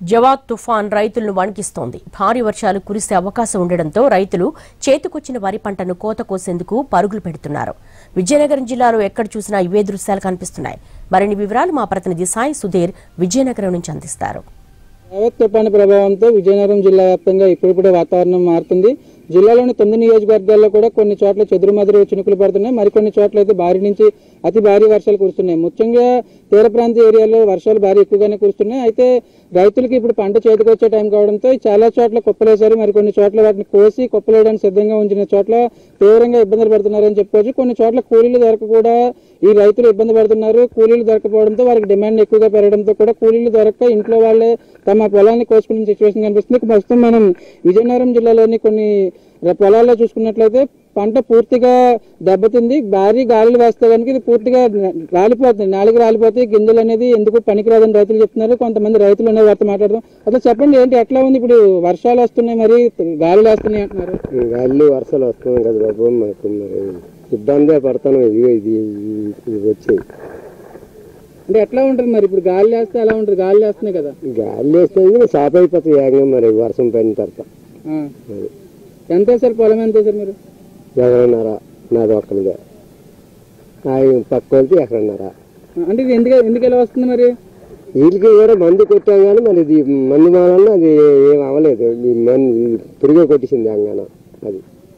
జవాద్ తుఫాన్ రైతులను వణికిస్తోంది భారీ వర్షాలు కురిసే అవకాశం ఉండడంతో రైతులు చేతికొచ్చిన వరి పంటను కోత కోసేందుకు పరుగులు పెడుతున్నారు విజయనగరం జిల్లాలో ఎక్కడ చూసినా ఇవే దృశ్యాలు కనిపిస్తున్నాయి మరిన్ని వివరాలు మా ప్రతినిధి సాయి సుధీర్ విజయనగరం నుంచి అందిస్తారు యావత్ తుఫాను ప్రభావంతో విజయనగరం జిల్లా వ్యాప్తంగా ఇప్పుడిప్పుడే వాతావరణం మారుతుంది జిల్లాలోని తొమ్మిది నియోజకవర్గాల్లో కూడా కొన్ని చోట్ల చెదురుమదురు చినుకులు పడుతున్నాయి మరికొన్ని చోట్ల అయితే భారీ నుంచి అతి భారీ వర్షాలు కురుస్తున్నాయి ముఖ్యంగా తీర ప్రాంత ఏరియాలో వర్షాలు భారీ ఎక్కువగానే కురుస్తున్నాయి అయితే రైతులకి ఇప్పుడు పంట చేతికి వచ్చే టైం కావడంతో చాలా చోట్ల కుప్పలేశారు మరికొన్ని చోట్ల వాటిని కోసి కుప్పలేయడానికి సిద్ధంగా ఉంచిన చోట్ల తీవ్రంగా ఇబ్బందులు పడుతున్నారని చెప్పుకోవచ్చు కొన్ని చోట్ల కూలీలు దొరక కూడా ఈ రైతులు ఇబ్బంది పడుతున్నారు కూలీలు దొరకపోవడంతో వారికి డిమాండ్ ఎక్కువగా పెరగడంతో కూడా కూలీలు దొరక్క ఇంట్లో వాళ్ళే తమ పొలాన్ని కోసుకునే సిచ్యువేషన్ కనిపిస్తుంది ఇక ప్రస్తుతం మనం విజయనగరం జిల్లాలోని కొన్ని ర- పొలాల్లో చూసుకున్నట్లయితే పంట పూర్తిగా దెబ్బతింది భారీ గాలులు వేస్తే కనుక ఇది పూర్తిగా రాలిపోతుంది నాలుగు రాలిపోతే గింజలు అనేది ఎందుకు పనికిరాదని రైతులు చెప్తున్నారు కొంతమంది రైతులు అనే వారితో మాట్లాడదాం అసలు చెప్పండి ఏంటి ఎట్లా ఉంది ఇప్పుడు వర్షాలు వస్తున్నాయి మరి గాలులు వేస్తున్నాయి అంటున్నారు గాలి వర్షాలు వస్తున్నాయి కదా బాబు మాకు మరి ఇబ్బందే పడతాను ఇది ఇది ఇది వచ్చి అంటే ఎట్లా ఉంటుంది మరి ఇప్పుడు గాలి వేస్తే ఎలా ఉంటుంది గాలి వేస్తున్నాయి కదా గాలి వేస్తే షాప్ అయిపోతుంది వేగంగా మరి వర్షం పడిన తర్వాత ఆ. ఎంత వేసారు పొలం ఎంత వేసారు మీరు ఎకరన్నర నాది ఒక్కరిదే ఆయన పక్క వెళ్తే ఎకరన్నర అంటే ఇది ఎందుకు ఎందుకు ఎలా వస్తుంది మరి వీళ్ళకి కూడా మందు కొట్టాం కానీ మరి ఇది మందు మానన్నా అది ఏం అవ్వలేదు ఈ మందు పురుగే కొట్టేసింది అంగాన అది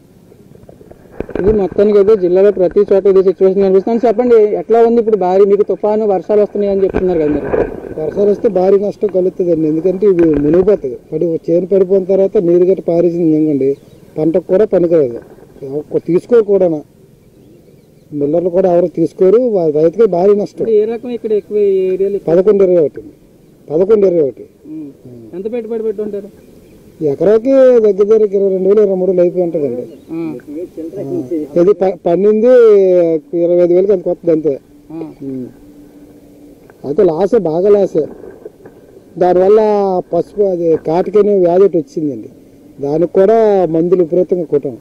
ఇది మొత్తానికి అయితే జిల్లాలో ప్రతి చోట ఇదే సిచ్యువేషన్ కనిపిస్తుంది చెప్పండి ఎట్లా ఉంది ఇప్పుడు భారీ మీకు తుఫాను వర్షాలు వస్తున్నాయి అని చెప్తున్నారు కదా మీరు వర్షాలు వస్తే భారీ నష్టం కలుగుతుందండి ఎందుకంటే ఇవి మునిగిపోతుంది పడి చేను పడిపోయిన తర్వాత నీరు గట్టి పారేసింది అనుకోండి పంటకు కూడా పనికిరాదు ఎవరు తీసుకోరు కూడా మిల్లర్లు కూడా ఎవరు తీసుకోరు వా- రైతుకి భారీ నష్టం ఇప్పుడు ఏ రకం ఇక్కడ ఎక్కువ ఈ ఏరియాలో ఎక్కువ? పదకొండు ఇరవై ఒకటి పదకొండు ఇరవై ఒకటి ఉం. ఎంత పెట్టుబడి పెట్టి ఉంటారు ఎకరాకి దగ్గర దగ్గర ఇరవై రెండు వేలు ఇరవై మూడు వేలు అయిపోయి ఉంటుందండి ఆ. ఇది ప- పండింది ఇరవై ఐదు వేలకి అంత కొత్తది అంతే ఆ. ఉం. అయితే లాసే బాగా లాసే దానివల్ల పసుపు అది కాటికనే వ్యాధి ఒకటి వచ్చిందండి దానికి కూడా మందులు విపరీతంగా కొట్టాం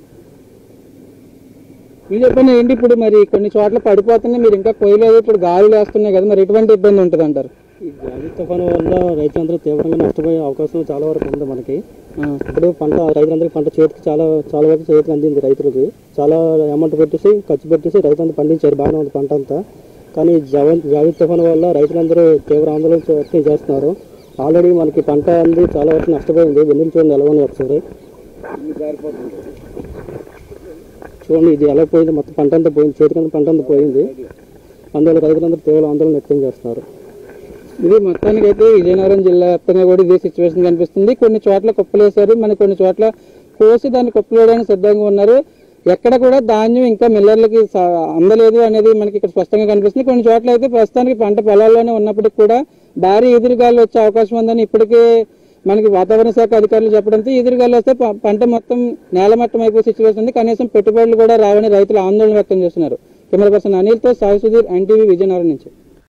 మీరు చెప్పండి ఏంటి ఇప్పుడు మరి కొన్ని చోట్ల పడిపోతున్నాయి మీరు ఇంకా కొయ్యలేదు ఇప్పుడు గాలులు వేస్తున్నాయి కదా మరి ఎటువంటి ఇబ్బంది ఉంటుంది అంటారు ఈ గాలి తుఫాను వల్ల రైతులందరూ తీవ్రంగా నష్టపోయే అవకాశం చాలా వరకు ఉంది మనకి ఆ. ఇప్పుడు పంట రైతులందరికీ పంట చేతికి చాలా చాలా వరకు చేతికి అందింది రైతులకి చాలా అమౌంట్ పెట్టేసి ఖర్చు పెట్టేసి రైతులందరూ పండించారు బాగానే ఉంది పంట అంతా కానీ జవ జావి తుఫాను వల్ల రైతులందరూ తీవ్ర ఆందోళన చే- వ్యక్తం చేస్తున్నారు ఆల్రెడీ మనకి పంట అంది చాలా వరకు నష్టపోయింది వెన్నులు చూడండి ఎలా ఉంది ఒకసారి చూడండి ఇది ఎలా పోయింది మొత్తం పంట అంతా పోయింది చేతికి పంట అంతా పోయింది అందువల్ల రైతులందరూ తీవ్ర ఆందోళన వ్యక్తం చేస్తున్నారు ఇది మొత్తానికి అయితే విజయనగరం జిల్లా వ్యాప్తంగా కూడా ఇదే సిచ్యువేషన్ కనిపిస్తుంది కొన్ని చోట్ల కుప్పలేశారు మన కొన్ని చోట్ల కోసి దాన్ని కుప్పలేయడానికి సిద్ధంగా ఉన్నారు ఎక్కడ కూడా ధాన్యం ఇంకా మిల్లర్లకి స- అందలేదు అనేది మనకి ఇక్కడ స్పష్టంగా కనిపిస్తుంది కొన్ని చోట్ల అయితే ప్రస్తుతానికి పంట పొలాల్లోనే ఉన్నప్పటికీ కూడా భారీ ఎదురుగాలు వచ్చే అవకాశం ఉందని ఇప్పటికే మనకి వాతావరణ శాఖ అధికారులు చెప్పడంతో ఎదురుగాలు వస్తే ప- పంట మొత్తం నేలమట్టం అయిపోయే సిచ్యువేషన్ ఉంది కనీసం పెట్టుబడులు కూడా రావని రైతులు ఆందోళన వ్యక్తం చేస్తున్నారు కెమెరా పర్సన్ అనిల్తో సాయి సుధీర్ ఎన్టీవీ విజయనగరం నుంచి